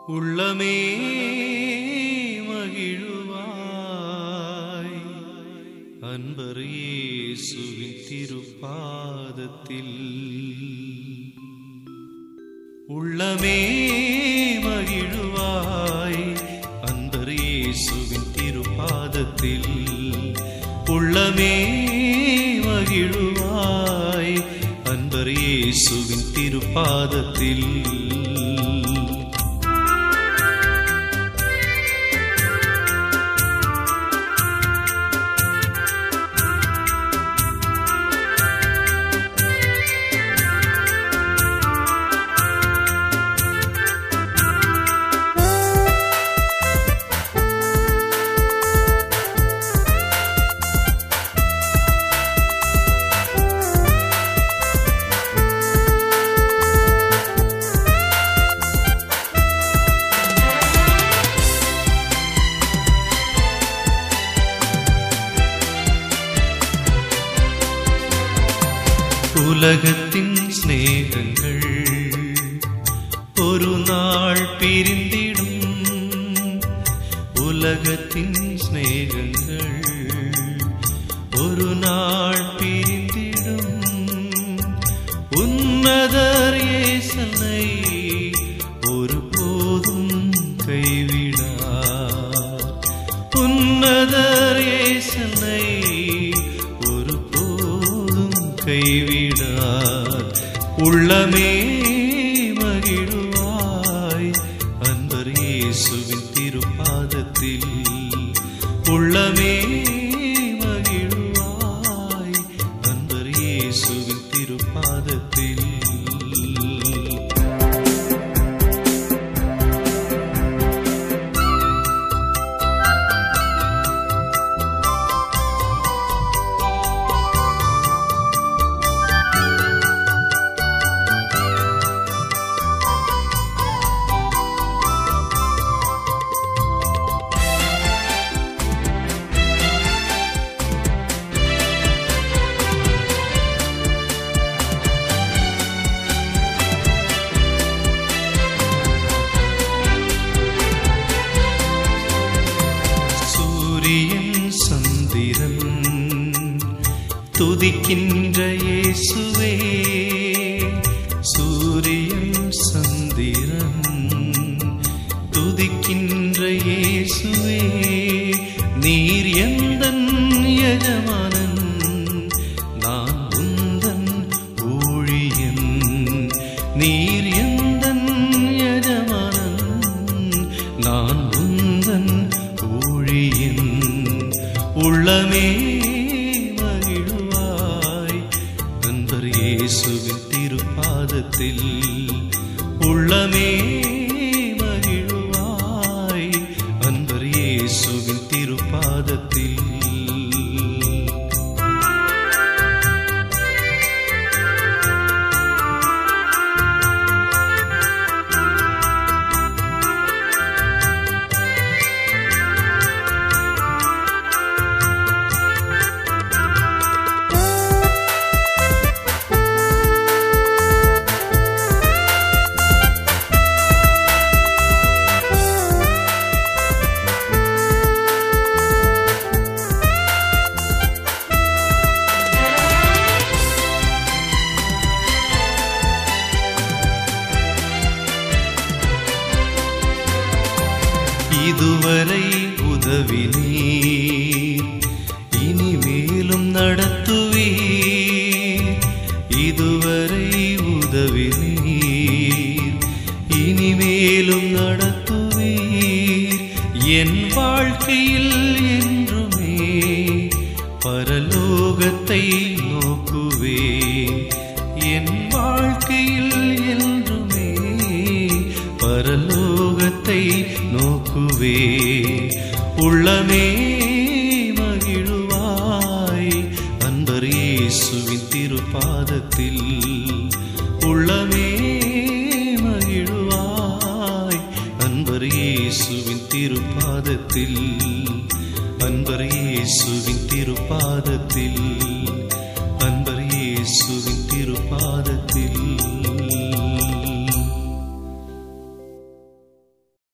உள்ளமே மகிழுவாய் அன்பர் இயேசுவின் திருப்பாதத்தில் உள்ளமே மகிழுவாய் அன்பர் இயேசுவின் திருப்பாதத்தில் உள்ளமே மகிழுவாய் அன்பர் இயேசுவின் திருப்பாதத்தில் உலகத்தின் சிநேகங்கள் ஒரு நாள் பிரிந்திடும் உலகத்தின் சிநேகங்கள் ஒரு நாள் பிரிந்திடும் உன்னதர் இயேசனை ஒரு போதும் கைவிடார் உன்னதர் இயேசனை ஒரு போதும் கைவிடார் உள்ளமே மகிழுவாய் அன்பர் இயேசுவின் திருப்பாதத்தில் உள்ளமே மகிழுவாய் அன்பர் இயேசுவின் திருப்பாதத்தில் சூரியன் சந்திரன் துதிக்கின்ற இயேசுவே சூரியன் சந்திரன் துதிக்கின்ற இயேசுவே நீர் எந்தன் எஜமானன் நான் உந்தன் ஊழியன் நீர் எந்தன் எஜமானன் நான் உந்தன் ஊழியன் உள்ளமே மகிழ்வாய் அன்பர் இயேசுவின் திருப்பாதத்தில் உள்ளமே மகிழ்வாய் அன்பர் இயேசுவின் திருப்பாதத்தில் இதுவரை உதவினீர் இனிமேலும் நடத்துவீர் இதுவரை உதவினீர் இனிமேலும் நடத்துவீர் என் வாழ்க்கையில் என்றுமே பரலோகத்தை நோக்குவேன் என் வாழ்க்கையில் என்றுமே பரலோகத்தை நோக்குவே உள்ளமே மகிழுவாய் அன்பர் இயேசுவின் திருப்பாதத்தில் உள்ளமே மகிழுவாய் அன்பர் இயேசுவின் திருப்பாதத்தில் அன்பர் இயேசுவின் திருப்பாதத்தில் அன்பர் இயேசுவின் திருப்பாத